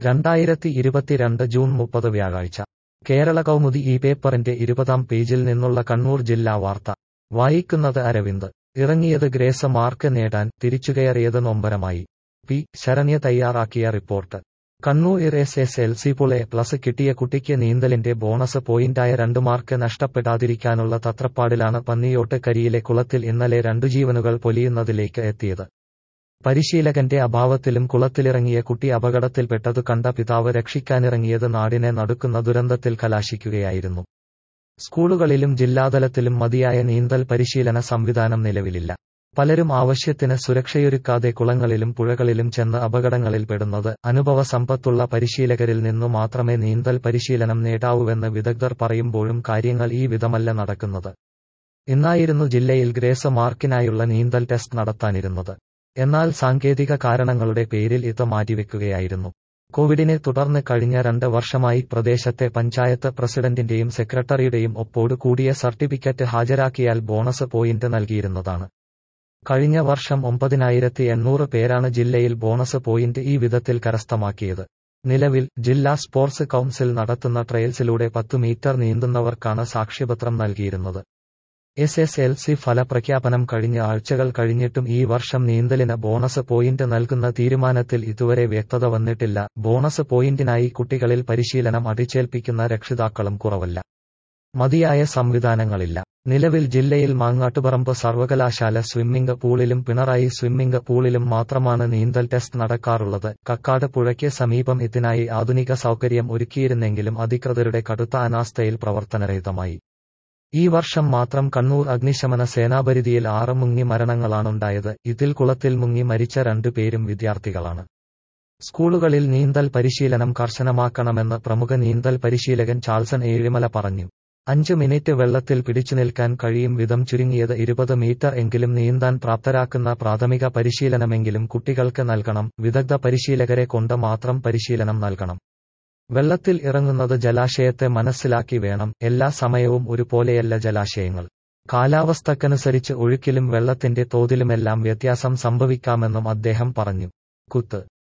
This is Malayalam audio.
രണ്ടായിരത്തി ഇരുപത്തിരണ്ട് ജൂൺ മുപ്പത് വ്യാഴാഴ്ച കേരള കൗമുദി ഈ പേപ്പറിന്റെ ഇരുപതാം പേജിൽ നിന്നുള്ള കണ്ണൂർ ജില്ലാ വാർത്ത വായിക്കുന്നത് അരവിന്ദ് ഇറങ്ങിയത് ഗ്രേസ് മാർക്ക് നേടാൻ തിരിച്ചുകയറിയത് നൊമ്പരമായി പി ശരണ്യ തയ്യാറാക്കിയ report Kannur S S L C full A plus കിട്ടിയ കുട്ടിക്ക് നീന്തലിന്റെ ബോണസ് പോയിന്റായ രണ്ട് മാർക്ക് നഷ്ടപ്പെടാതിരിക്കാനുള്ള തത്രപ്പാടിലാണ് പന്നിയോട്ട് കരിയിലെ കുളത്തിൽ ഇന്നലെ രണ്ടു ജീവനുകൾ പൊലിയുന്നതിലേക്ക് എത്തിയത് പരിശീലകന്റെ അഭാവത്തിലും കുളത്തിലിറങ്ങിയ കുട്ടി അപകടത്തിൽപ്പെട്ടതു കണ്ട പിതാവ് രക്ഷിക്കാനിറങ്ങിയത് നാടിനെ നടുക്കുന്ന ദുരന്തത്തിൽ കലാശിക്കുകയായിരുന്നു സ്കൂളുകളിലും ജില്ലാതലത്തിലും മതിയായ നീന്തൽ പരിശീലന സംവിധാനം നിലവിലില്ല പലരും ആവശ്യത്തിന് സുരക്ഷയൊരുക്കാതെ കുളങ്ങളിലും പുഴകളിലും ചെന്ന് അപകടങ്ങളിൽ പെടുന്നത് അനുഭവ സമ്പത്തുള്ള പരിശീലകരിൽ നിന്നു മാത്രമേ നീന്തൽ പരിശീലനം നേടാവൂവെന്ന് വിദഗ്ധർ പറയുമ്പോഴും കാര്യങ്ങൾ ഈ വിധമല്ല നടക്കുന്നത് ഇന്നായിരുന്നു ജില്ലയിൽ ഗ്രേസ് മാർക്കിനായുള്ള നീന്തൽ ടെസ്റ്റ് നടത്താനിരുന്നത് എന്നാൽ സാങ്കേതിക കാരണങ്ങളുടെ പേരിൽ ഇത് മാറ്റിവെക്കുകയായിരുന്നു കോവിഡിനെ തുടർന്ന് കഴിഞ്ഞ രണ്ട് വർഷമായി പ്രദേശത്തെ പഞ്ചായത്ത് പ്രസിഡന്റിന്റെയും സെക്രട്ടറിയുടെയും ഒപ്പോട് കൂടിയ സർട്ടിഫിക്കറ്റ് ഹാജരാക്കിയാൽ ബോണസ് പോയിന്റ് നൽകിയിരുന്നതാണ് കഴിഞ്ഞ വർഷം ഒമ്പതിനായിരത്തി എണ്ണൂറ് പേരാണ് ജില്ലയിൽ ബോണസ് പോയിന്റ് ഈ വിധത്തിൽ കരസ്ഥമാക്കിയത് നിലവിൽ ജില്ലാ സ്പോർട്സ് കൌൺസിൽ നടത്തുന്ന ട്രയൽസിലൂടെ പത്ത് മീറ്റർ നീന്തുന്നവർക്കാണ് സാക്ഷ്യപത്രം നൽകിയിരുന്നത് എസ് എസ് എൽ സി ഫലപ്രഖ്യാപനം കഴിഞ്ഞ ആഴ്ചകൾ കഴിഞ്ഞിട്ടും ഈ വർഷം നീന്തലിന് ബോണസ് പോയിന്റ് നൽകുന്ന തീരുമാനത്തിൽ ഇതുവരെ വ്യക്തത വന്നിട്ടില്ല ബോണസ് പോയിന്റിനായി കുട്ടികളിൽ പരിശീലനം അടിച്ചേൽപ്പിക്കുന്ന രക്ഷിതാക്കളും കുറവല്ല മതിയായ സംവിധാനങ്ങളില്ല നിലവിൽ ജില്ലയിൽ മാങ്ങാട്ടുപറമ്പ് സർവകലാശാല സ്വിമ്മിംഗ് പൂളിലും പിണറായി സ്വിമ്മിംഗ് പൂളിലും മാത്രമാണ് നീന്തൽ ടെസ്റ്റ് നടക്കാറുള്ളത് കക്കാട് പുഴയ്ക്ക് സമീപം ഇതിനായി ആധുനിക സൗകര്യം ഒരുക്കിയിരുന്നെങ്കിലും അധികൃതരുടെ കടുത്ത അനാസ്ഥയിൽ പ്രവർത്തനരഹിതമായി ഈ വർഷം മാത്രം കണ്ണൂർ അഗ്നിശമന സേനാപരിധിയിൽ ആറ് മുങ്ങി മരണങ്ങളാണുണ്ടായത് ഇതിൽ കുളത്തിൽ മുങ്ങി മരിച്ച രണ്ടു പേരും വിദ്യാർത്ഥികളാണ് സ്കൂളുകളിൽ നീന്തൽ പരിശീലനം കർശനമാക്കണമെന്ന് പ്രമുഖ നീന്തൽ പരിശീലകൻ ചാൾസൺ ഏഴിമല പറഞ്ഞു അഞ്ച് മിനിറ്റ് വെള്ളത്തിൽ പിടിച്ചുനിൽക്കാൻ കഴിയും വിധം ചുരുങ്ങിയത് ഇരുപത് മീറ്റർ എങ്കിലും നീന്താൻ പ്രാപ്തരാക്കുന്ന പ്രാഥമിക പരിശീലനമെങ്കിലും കുട്ടികൾക്ക് നൽകണം വിദഗ്ധ പരിശീലകരെ കൊണ്ട് മാത്രം പരിശീലനം നൽകണം വെള്ളത്തിൽ ഇറങ്ങുന്നത് ജലാശയത്തെ മനസ്സിലാക്കി വേണം എല്ലാ സമയവും ഒരുപോലെയല്ല ജലാശയങ്ങൾ കാലാവസ്ഥക്കനുസരിച്ച് ഒഴുക്കിലും വെള്ളത്തിന്റെ തോതിലുമെല്ലാം വ്യത്യാസം സംഭവിക്കാമെന്നും അദ്ദേഹം പറഞ്ഞു കുത്ത്